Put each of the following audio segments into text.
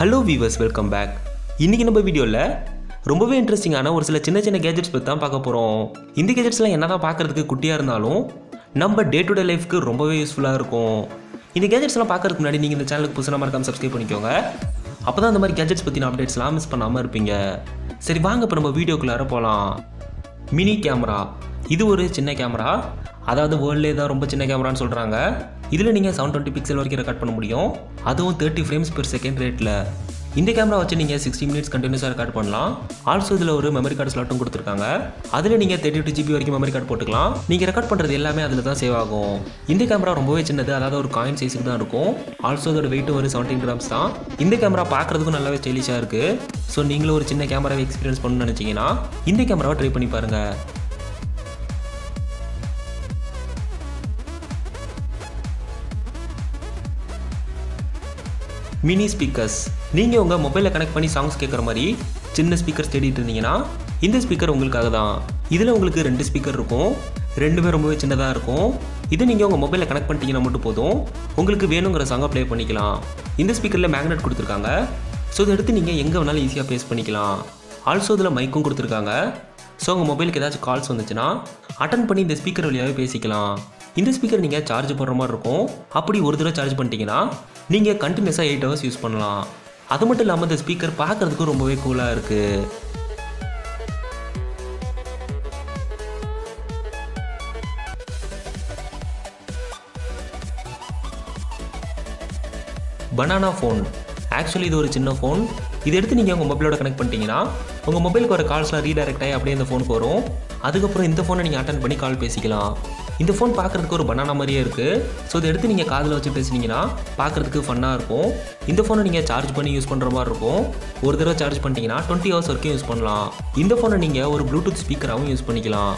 hello viewers welcome back இன்றைக்கி நம்ம வீடியோவில் ரொம்பவே இன்ட்ரெஸ்டிங்கான ஒரு சில சின்ன சின்ன கேஜெட்ஸ் பற்றி தான் பார்க்க போகிறோம் இந்த கேஜெட்ஸ்லாம் என்ன தான் பார்க்குறதுக்கு குட்டியாக இருந்தாலும் நம்ம டே டு டே லைஃப்க்கு ரொம்பவே யூஸ்ஃபுல்லாக இருக்கும் இந்த கேஜெட்ஸ்லாம் பார்க்கறதுக்கு முன்னாடி நீங்கள் இந்த சேனலுக்கு புதுசாக மறக்காம சப்ஸ்கிரைப் பண்ணிக்கோங்க அப்போ தான் அந்த மாதிரி கேஜெட்ஸ் பற்றின அப்டேட்ஸ்லாம் மிஸ் பண்ணாமல் இருப்பீங்க சரி வாங்க இப்போ நம்ம வீடியோக்குள்ளார போகலாம் மினி கேமரா இது ஒரு சின்ன கேமரா அதாவது வேர்ல்ட்லேயே தான் ரொம்ப சின்ன கேமரான்னு சொல்கிறாங்க இதில் நீங்கள் செவன் டுவெண்ட்டி பிக்சல் வரைக்கும் ரெக்கார்ட் பண்ண முடியும் அதுவும் தேர்ட்டி ஃப்ரேம்ஸ் பெர் செகண்ட் ரேட்டில் இந்த கேமரா வச்சு நீங்கள் சிக்ஸ்டி மினிட்ஸ் கண்டினியூஸாக ரெக்கார்ட் பண்ணலாம் ஆல்சோ இதில் ஒரு மெமரி கார்டு ஸ்லாட்டும் கொடுத்துருக்காங்க அதில் நீங்கள் தேர்ட்டி டூ ஜிபி வரைக்கும் மெமரி கார்டு போட்டுக்கலாம் நீங்கள் ரெக்கார்ட் பண்ணுறது எல்லாமே அதில் தான் சேவ் ஆகும் இந்த கேமரா ரொம்பவே சின்னது அதாவது ஒரு காயின் சைஸுக்கு தான் இருக்கும் ஆல்சோ அதோட வெயிட்டும் ஒரு செவன்டீன் கிராம்ஸ் தான் இந்த கேமரா பார்க்குறதுக்கும் நல்லாவே ஸ்டைலிஷாக இருக்குது ஸோ நீங்களும் ஒரு சின்ன கேமராவை எக்ஸ்பீரியன்ஸ் பண்ணணும்னு நினச்சிங்கன்னா இந்த கேமராவை ட்ரை பண்ணி பாருங்கள் மினி ஸ்பீக்கர்ஸ் நீங்கள் உங்கள் மொபைலில் கனெக்ட் பண்ணி சாங்ஸ் கேட்குற மாதிரி சின்ன ஸ்பீக்கர்ஸ் தேடிட்டு இருந்தீங்கன்னா இந்த ஸ்பீக்கர் உங்களுக்காக தான் இதில் உங்களுக்கு ரெண்டு ஸ்பீக்கர் இருக்கும் ரெண்டுமே ரொம்பவே சின்னதாக இருக்கும் இதை நீங்கள் உங்கள் மொபைலில் கனெக்ட் பண்ணிட்டீங்கன்னா மட்டும் போதும் உங்களுக்கு வேணுங்கிற சாங்கை ப்ளே பண்ணிக்கலாம் இந்த ஸ்பீக்கரில் மேக்னெட் கொடுத்துருக்காங்க ஸோ இதை எடுத்து நீங்கள் எங்கே வேணாலும் ஈஸியாக பேஸ் பண்ணிக்கலாம் ஆல்சோ இதில் மைக்கும் கொடுத்துருக்காங்க ஸோ உங்கள் மொபைலுக்கு ஏதாச்சும் கால்ஸ் வந்துச்சுன்னா அட்டன் பண்ணி இந்த ஸ்பீக்கர் வழியாகவே பேசிக்கலாம் இந்த ஸ்பீக்கர் நீங்கள் சார்ஜ் பண்ணுற மாதிரி இருக்கும் அப்படி ஒரு தடவை சார்ஜ் பண்ணிட்டீங்கன்னா நீங்கள் கண்டினியூஸாக எயிட் ஹவர்ஸ் யூஸ் பண்ணலாம் அது மட்டும் இல்லாமல் இந்த ஸ்பீக்கர் பார்க்குறதுக்கும் ரொம்பவே கூலாக இருக்குது பனானா ஃபோன் ஆக்சுவலி இது ஒரு சின்ன ஃபோன் இதை எடுத்து நீங்கள் உங்கள் மொபைலோட கனெக்ட் பண்ணிட்டீங்கன்னா உங்கள் மொபைலுக்கு வர கால்ஸ்லாம் ரீடைரக்ட் ஆகி அப்படியே இந்த ஃபோனுக்கு வரும் அதுக்கப்புறம் இந்த ஃபோனை நீங்கள் அட்டன் பண்ணி கால் பேசிக்கலாம் இந்த ஃபோன் பார்க்குறதுக்கு ஒரு பனானா மாதிரியே இருக்குது ஸோ இதை எடுத்து நீங்கள் காதில் வச்சு பேசுனீங்கன்னா பார்க்குறதுக்கு ஃபன்னாக இருக்கும் இந்த ஃபோனை நீங்கள் சார்ஜ் பண்ணி யூஸ் பண்ணுற மாதிரி இருக்கும் ஒரு தடவை சார்ஜ் பண்ணிட்டீங்கன்னா டுவெண்ட்டி ஹவர்ஸ் வரைக்கும் யூஸ் பண்ணலாம் இந்த ஃபோனை நீங்கள் ஒரு ப்ளூடூத் ஸ்பீக்கராகவும் யூஸ் பண்ணிக்கலாம்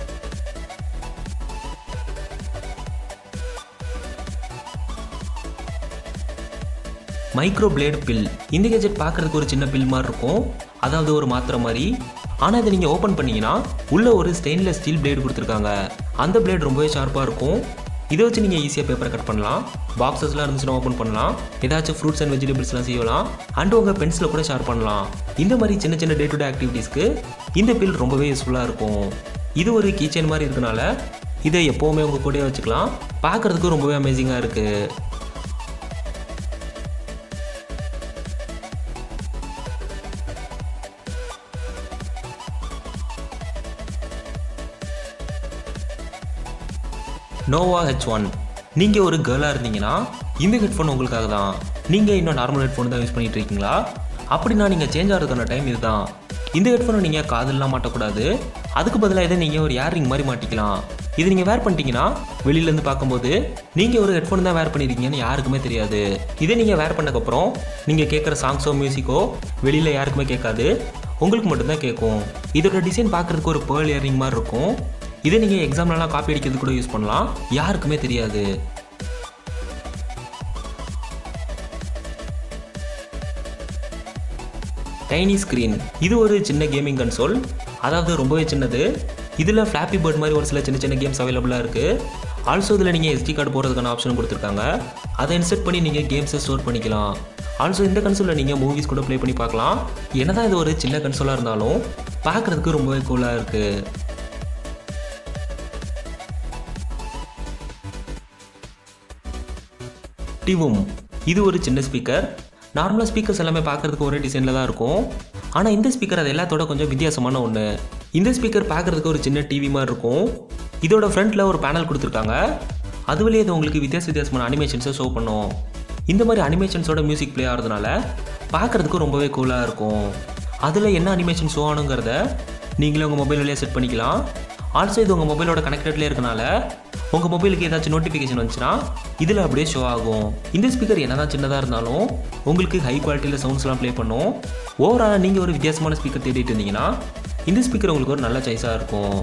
மைக்ரோ பிளேட் பில் இந்த கேஜெட் பார்க்குறதுக்கு ஒரு சின்ன பில் மாதிரி இருக்கும் அதாவது ஒரு மாத்திரை மாதிரி ஆனால் இதை நீங்கள் ஓப்பன் பண்ணீங்கன்னா உள்ள ஒரு ஸ்டெயின்லெஸ் ஸ்டீல் பிளேடு கொடுத்துருக்காங்க அந்த பிளேட் ரொம்பவே ஷார்ப்பாக இருக்கும் இதை வச்சு நீங்கள் ஈஸியாக பேப்பரை கட் பண்ணலாம் பாக்ஸஸ்லாம் இருந்துச்சுன்னா ஓப்பன் பண்ணலாம் ஏதாச்சும் ஃப்ரூட்ஸ் அண்ட் வெஜிடபிள்ஸ்லாம் செய்யலாம் அண்ட் உங்கள் பென்சில் கூட ஷேர் பண்ணலாம் இந்த மாதிரி சின்ன சின்ன டே டு டே ஆக்டிவிட்டீஸ்க்கு இந்த பில் ரொம்பவே யூஸ்ஃபுல்லாக இருக்கும் இது ஒரு கீச்சன் மாதிரி இருக்கனால இதை எப்போவுமே உங்கள் கூடயே வச்சுக்கலாம் பார்க்குறதுக்கு ரொம்பவே அமேசிங்காக இருக்குது நோவா ஹெச் ஒன் நீங்கள் ஒரு கேர்ளாக இருந்தீங்கன்னா இந்த ஹெட்ஃபோன் உங்களுக்காக தான் நீங்கள் இன்னும் நார்மல் ஹெட்ஃபோன் தான் யூஸ் பண்ணிட்டு இருக்கீங்களா அப்படின்னா நீங்கள் சேஞ்ச் ஆகிறதுக்கான டைம் இதுதான் இந்த ஹெட்ஃபோனை நீங்கள் காதெல்லாம் மாட்டக்கூடாது அதுக்கு பதிலாக இதை நீங்கள் ஒரு இயர்ரிங் மாதிரி மாட்டிக்கலாம் இது நீங்கள் வேர் பண்ணிட்டீங்கன்னா வெளியிலேருந்து பார்க்கும்போது நீங்கள் ஒரு ஹெட்ஃபோன் தான் வேர் பண்ணியிருக்கீங்கன்னு யாருக்குமே தெரியாது இதை நீங்கள் வேர் பண்ணக்கப்புறம் நீங்கள் கேட்குற சாங்ஸோ மியூசிக்கோ வெளியில் யாருக்குமே கேட்காது உங்களுக்கு மட்டும்தான் கேட்கும் இதோட டிசைன் பார்க்குறதுக்கு ஒரு பேர்ல் இயரிங் மாதிரி இருக்கும் இதை நீங்கள் எக்ஸாம்லலாம் காப்பி அடிக்கிறது கூட யூஸ் பண்ணலாம் யாருக்குமே தெரியாது டைனி ஸ்க்ரீன் இது ஒரு சின்ன கேமிங் கன்சோல் அதாவது ரொம்பவே சின்னது இதில் ஃப்ளாப்பி பேர்ட் மாதிரி ஒரு சில சின்ன சின்ன கேம்ஸ் அவைலபிளாக இருக்குது ஆல்சோ இதில் நீங்கள் எஸ்டி கார்டு போடுறதுக்கான ஆப்ஷன் கொடுத்துருக்காங்க அதை இன்செர்ட் பண்ணி நீங்கள் கேம்ஸை ஸ்டோர் பண்ணிக்கலாம் ஆல்சோ இந்த கன்சோலில் நீங்கள் மூவிஸ் கூட ப்ளே பண்ணி பார்க்கலாம் என்னதான் இது ஒரு சின்ன கன்சோலாக இருந்தாலும் பார்க்குறதுக்கு ரொம்பவே கூலாக இருக்குது டிவும் இது ஒரு சின்ன ஸ்பீக்கர் நார்மலாக ஸ்பீக்கர்ஸ் எல்லாமே பார்க்குறதுக்கு ஒரே டிசைனில் தான் இருக்கும் ஆனால் இந்த ஸ்பீக்கர் அது எல்லாத்தோட கொஞ்சம் வித்தியாசமான ஒன்று இந்த ஸ்பீக்கர் பார்க்குறதுக்கு ஒரு சின்ன டிவி மாதிரி இருக்கும் இதோட ஃப்ரண்ட்டில் ஒரு பேனல் கொடுத்துருக்காங்க அதுவிலே இது உங்களுக்கு வித்தியாச வித்தியாசமான அனிமேஷன்ஸை ஷோ பண்ணும் இந்த மாதிரி அனிமேஷன்ஸோட மியூசிக் ப்ளே ஆகிறதுனால பார்க்குறதுக்கு ரொம்பவே கூலாக இருக்கும் அதில் என்ன அனிமேஷன் ஷோ ஆனுங்கிறத நீங்களே உங்கள் மொபைல் வழியாக செட் பண்ணிக்கலாம் ஆல்சோ இது உங்கள் மொபைலோட கனெக்டட்லேயே இருக்கனால உங்கள் மொபைலுக்கு ஏதாச்சும் நோட்டிஃபிகேஷன் வந்துச்சுன்னா இதில் அப்படியே ஷோ ஆகும் இந்த ஸ்பீக்கர் என்னதான் சின்னதாக இருந்தாலும் உங்களுக்கு ஹை குவாலிட்டியில் சவுண்ட்ஸ்லாம் ப்ளே பண்ணும் ஓவராலாக நீங்கள் ஒரு வித்தியாசமான ஸ்பீக்கர் தேடிட்டு இருந்தீங்கன்னா இந்த ஸ்பீக்கர் உங்களுக்கு ஒரு நல்ல சாய்ஸாக இருக்கும்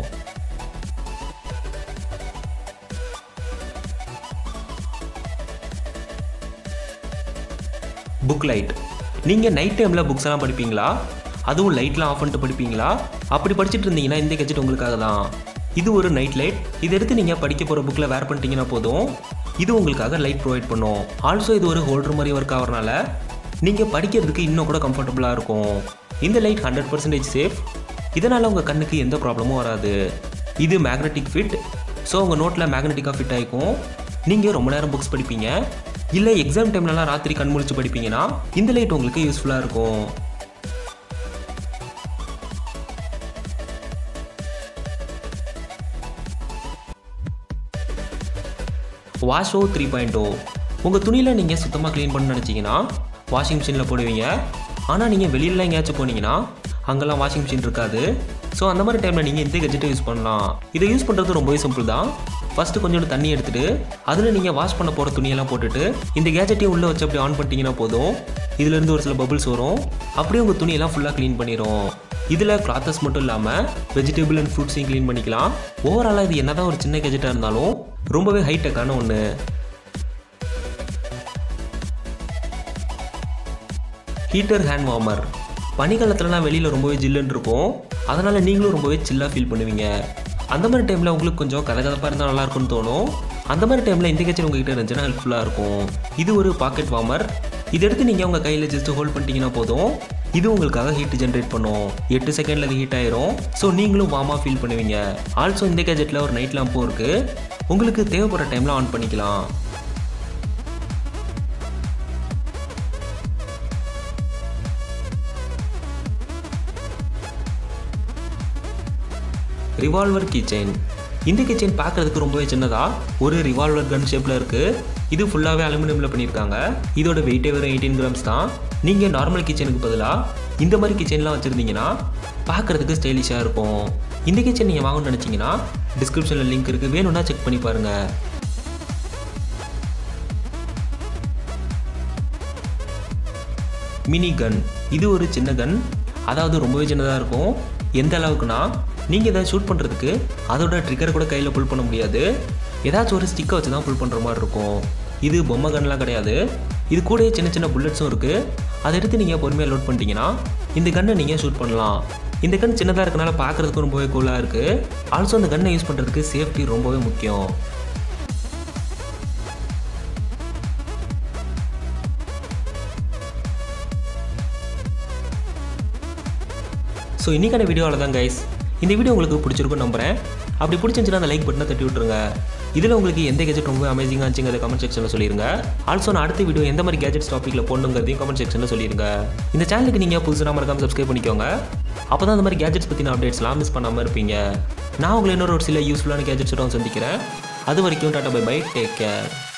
புக் லைட் நீங்கள் நைட் டைமில் புக்ஸ் எல்லாம் படிப்பீங்களா அதுவும் லைட்லாம் ஆஃப் பண்ணிட்டு படிப்பீங்களா அப்படி படிச்சுட்டு இருந்தீங்கன்னா இந்த கெஜெட் உங்களுக்காக தான் இது ஒரு நைட் லைட் இதை எடுத்து நீங்கள் படிக்க போகிற புக்கில் வேர் பண்ணிட்டீங்கன்னா போதும் இது உங்களுக்காக லைட் ப்ரொவைட் பண்ணும் ஆல்சோ இது ஒரு ஹோல்டர் மாதிரி ஒர்க் ஆகிறனால நீங்கள் படிக்கிறதுக்கு இன்னும் கூட கம்ஃபர்டபுளாக இருக்கும் இந்த லைட் ஹண்ட்ரட் பர்சன்டேஜ் சேஃப் இதனால் உங்கள் கண்ணுக்கு எந்த ப்ராப்ளமும் வராது இது மேக்னெட்டிக் ஃபிட் ஸோ உங்கள் நோட்டில் மேக்னெட்டிக்காக ஃபிட் ஆகிக்கும் நீங்கள் ரொம்ப நேரம் புக்ஸ் படிப்பீங்க இல்லை எக்ஸாம் டைம்லலாம் ராத்திரி கண் முழிச்சு படிப்பீங்கன்னா இந்த லைட் உங்களுக்கு யூஸ்ஃபுல்லாக இருக்கும் வாஷோ த்ரீ பாயிண்ட் ஓ உங்கள் துணியில் நீங்கள் சுத்தமாக க்ளீன் பண்ண நினச்சிங்கன்னா வாஷிங் மிஷினில் போடுவீங்க ஆனால் நீங்கள் வெளியிலலாம் எங்கேயாச்சும் போனீங்கன்னா அங்கெல்லாம் வாஷிங் மிஷின் இருக்காது ஸோ அந்த மாதிரி டைமில் நீங்கள் இந்த கெஜெட்டை யூஸ் பண்ணலாம் இதை யூஸ் பண்ணுறது ரொம்பவே சிம்பிள் தான் ஃபஸ்ட்டு கொஞ்சோண்டு தண்ணி எடுத்துகிட்டு அதில் நீங்கள் வாஷ் பண்ண போகிற துணியெல்லாம் போட்டுட்டு இந்த கேஜெட்டையும் உள்ளே வச்சு அப்படி ஆன் பண்ணிட்டீங்கன்னா போதும் இதுலேருந்து ஒரு சில பபிள்ஸ் வரும் அப்படியே உங்கள் துணியெல்லாம் ஃபுல்லாக க்ளீன் பண்ணிடும் இதில் கிளாத்தஸ் மட்டும் இல்லாமல் வெஜிடபிள் அண்ட் ஃப்ரூட்ஸையும் க்ளீன் பண்ணிக்கலாம் ஓவராலாக இது என்னதான் ஒரு சின்ன கெஜெட்டாக இருந்தாலும் ரொம்பவே ஹைடெக்கான ஒன்று ஹீட்டர் ஹேண்ட் வார்மர் பனிக்காலத்துலலாம் வெளியில் ரொம்பவே ஜில்லுன்னு இருக்கும் அதனால் நீங்களும் ரொம்பவே சில்லாக ஃபீல் பண்ணுவீங்க அந்த மாதிரி டைமில் உங்களுக்கு கொஞ்சம் கதகதப்பாக இருந்தால் நல்லா இருக்கும்னு தோணும் அந்த மாதிரி டைமில் இந்த கட்சி உங்ககிட்ட இருந்துச்சுன்னா ஹெல்ப்ஃபுல்லாக இருக்கும் இது ஒரு பாக்கெட் வார்மர் இதை எடுத்து நீங்கள் உங்கள் கையில் ஜஸ்ட் ஹோல்ட் பண்ணிட்டீங்கன்னா போதும் இது உங்களுக்காக ஹீட் ஜென்ரேட் பண்ணும் எட்டு செகண்டில் அது ஹீட் ஆயிரும் ஸோ நீங்களும் வார்மாக ஃபீல் பண்ணுவீங்க ஆல்சோ இந்த கேஜெட்டில் ஒரு நைட் லேம்பும் இருக்குது உங்களுக்கு தேவைப்படுற டைமில் ஆன் பண்ணிக்கலாம் ரிவால்வர் கிச்சன் இந்த கிச்சன் பார்க்குறதுக்கு ரொம்பவே சின்னதாக ஒரு ரிவால்வர் கன் ஷேப்பில் இருக்குது இது ஃபுல்லாகவே அலுமினியமில் பண்ணியிருக்காங்க இதோட வெயிட்டே வெறும் எயிட்டீன் கிராம்ஸ் தான் நீங்கள் நார்மல் கிச்சனுக்கு பதிலாக இந்த மாதிரி கிச்சன்லாம் வச்சுருந்தீங்கன்னா பார்க்குறதுக்கு ஸ்டைலிஷாக இருக்கும் இந்த கிச்சன் நீங்கள் வாங்கணும்னு நினச்சிங்கன்னா டிஸ்கிரிப்ஷனில் லிங்க் இருக்குது வேணும்னா செக் பண்ணி பாருங்கள் மினி கன் இது ஒரு சின்ன கன் அதாவது ரொம்பவே சின்னதாக இருக்கும் எந்த அளவுக்குனா நீங்கள் இதை ஷூட் பண்ணுறதுக்கு அதோட ட்ரிக்கர் கூட கையில் புல் பண்ண முடியாது ஏதாச்சும் ஒரு ஸ்டிக்கை வச்சு தான் புல் பண்ணுற மாதிரி இருக்கும் இது பொம்மை கன்லாம் கிடையாது இது கூடயே சின்ன சின்ன புல்லட்ஸும் இருக்குது அதை எடுத்து நீங்கள் பொறுமையாக லோட் பண்ணிட்டீங்கன்னா இந்த கன்னை நீங்கள் ஷூட் பண்ணலாம் இந்த கன் சின்னதாக இருக்கனால பார்க்குறதுக்கு ரொம்பவே கூலாக இருக்குது ஆல்சோ அந்த கன்னை யூஸ் பண்ணுறதுக்கு சேஃப்டி ரொம்பவே முக்கியம் ஸோ இன்றைக்கான வீடியோவில் தான் கைஸ் இந்த வீடியோ உங்களுக்கு பிடிச்சிருக்கும்னு நம்புறேன் அப்படி பிடிச்சிருந்துச்சுன்னா அந்த லைக் பட்டனை தட்டி விட்டுருங்க இதில் உங்களுக்கு எந்த கேஜெட் ரொம்ப அமேசிங்காக இருந்துச்சுங்கிறத கமெண்ட் செக்ஷனில் சொல்லிருங்க ஆல்சோ நான் அடுத்த வீடியோ எந்த மாதிரி கேஜெட்ஸ் டாப்பிக்கில் போடணுங்கிறதையும் கமெண்ட் செக்ஷனில் சொல்லிருங்க இந்த சேனலுக்கு நீங்கள் புதுசாக மறக்காம சப்ஸ்கிரைப் பண்ணிக்கோங்க அப்போ தான் அந்த மாதிரி கேஜெட்ஸ் பற்றின அப்டேட்ஸ்லாம் மிஸ் பண்ணாமல் இருப்பீங்க நான் உங்களை இன்னொரு ஒரு சில யூஸ்ஃபுல்லான கேஜெட்ஸோட சந்திக்கிறேன் அது வரைக்கும் tata bye bye take care